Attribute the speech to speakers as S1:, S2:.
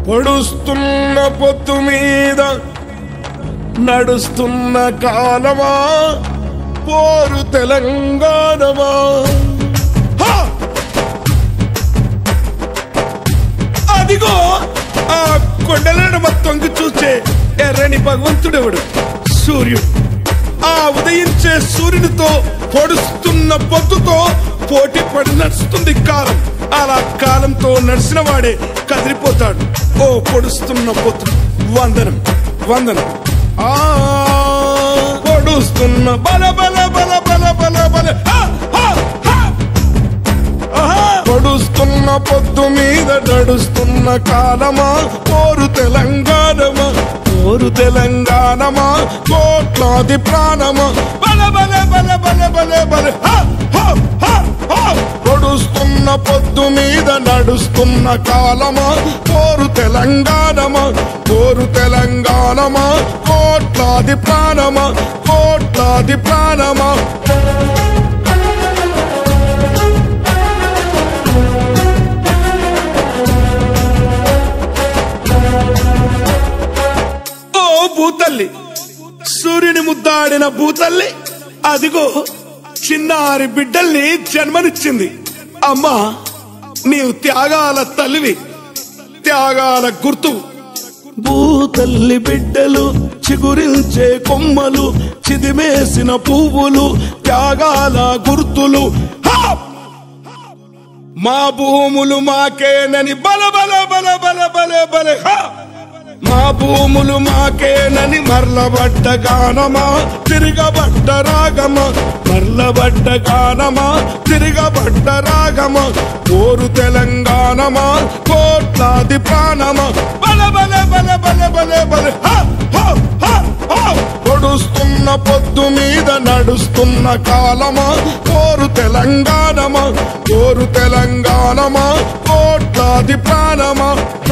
S1: పొడుస్తున్న పొత్తు మీద నడుస్తున్న కాలమా పోరు తెలంగాణమా హా! అదిగో ఆ కొండలను మొత్తంకి చూసే ఎర్రని భగవంతుడెవడు సూర్యుడు ఆ ఉదయించే సూర్యునితో పొడుస్తున్న పొద్దుతో పోటీ పడి నడుస్తుంది కాలం అలా కాలంతో నడిచిన వాడే కదిలిపోతాడు ఓ పొడుస్తున్న పొత్తు వందనం వందనం ఆ పొడుస్తున్న బల బల బల బల బల బల హా! హా! హా! ఆహా! పొడుస్తున్న పొద్దు మీద నడుస్తున్న కాలమా పోరు తెలంగాణమా పోరు తెలంగాణమా కోట్లాది ప్రాణమా బల బల బల బల బల బల హా! హా! హా! హా! పొడుస్తున్న పొద్దు మీద నడుస్తున్న కాలమా పోరు తెలంగాణమా పోరు తెలంగాణమా కోట్లాది ప్రాణమా కోట్లాది ప్రాణమా ఓ భూతల్లి సూర్యుని ముద్దాడిన భూతల్లి అదిగో చిన్నారి బిడ్డల్ని జన్మనిచ్చింది అమ్మా నీవు త్యాగాల తల్లివి త్యాగాల గుర్తు భూతల్లి బిడ్డలు చిగురించే కొమ్మలు చిదిమేసిన పువ్వులు త్యాగాల గుర్తులు హా! మా భూములు మాకేనని బల బల బల బల బల బల హా! మా భూములు మాకేనని మర్లబడ్డ గానమా తిరగబడ్డ రాగమా మర్లబడ్డ గానమా తిరగబడ్డ రాగమా కోరు తెలంగాణమా కోట్లాది ప్రాణమా బల బల బల బల బల బల హా! హా! హా! హా! పొడుస్తున్న పొద్దు మీద నడుస్తున్న కాలమా కోరు తెలంగాణమా కోరు తెలంగాణమా కోట్లాది ప్రాణమా